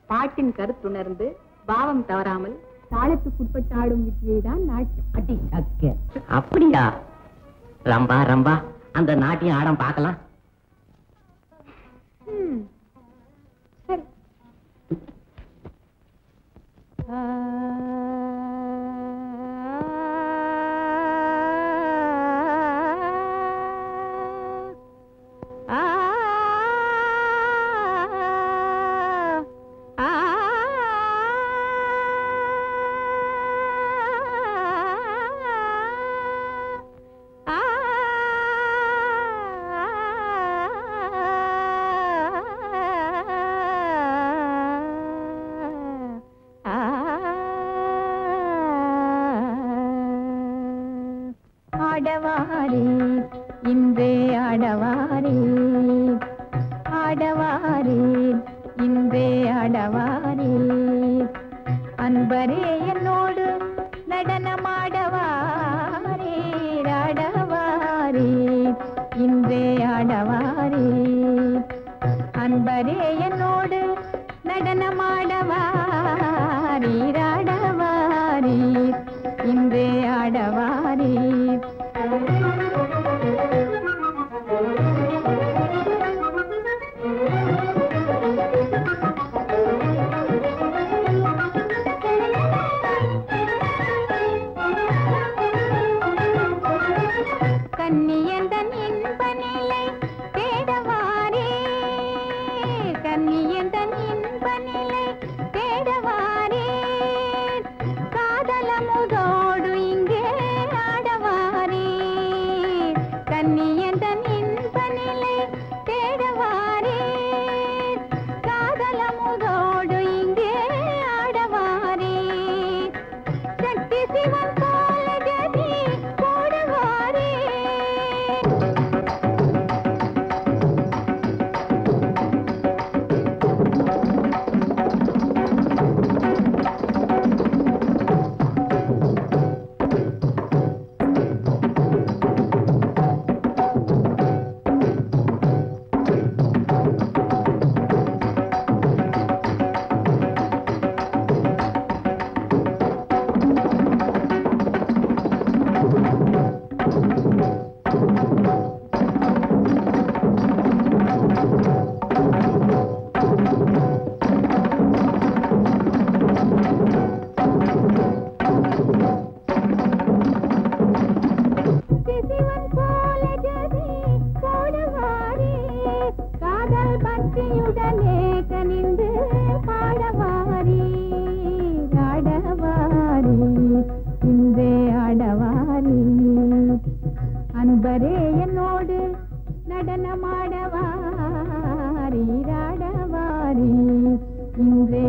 பாட்டின் கருத்துணர்ந்து பாவம் தவறாமல் தாளத்துக்குட்பட்டு ஆடும் வித்தியை தான் நாட்டியம் அடி சக்க அப்படியா ரம்பா ரம்பா அந்த நாட்டியம் ஆடம் பார்க்கலாம் ம், சரி ஆடவாரே இன்றே ஆடவாரே ஆடவாரே இன்றே ஆடவாரே அன்பரே என்னோடு நடனமாடவாரே ஆடவாரே இன்றே ஆடவாரே அன்பரே என்னோடு நடனமாடவாரே ஆடவாரே இன்றே ஆடவாரே கன்னியந்தன் இன்ப நிலை தேடவாரே கன்னியந்தன் இன்ப நிலை தேடவாரே காதலமுதோடு இங்கே ஆடவாரே கன்னியந்தன் இன்ப நிலை தேடவாரே காதலமுதோடு இங்கே ஆடவாரே சக்தி சிவன் போல ஜதி போடுவாரே சிவன் போல ஜதி போடுவாரே காதல் பக்தியுடனே கனிந்து பாடவாரே ஆடவாரே இன்றே ஆடவாரே அன்பரே என்னோடு நடனமாடவாரே ஆடவாரே இன்றே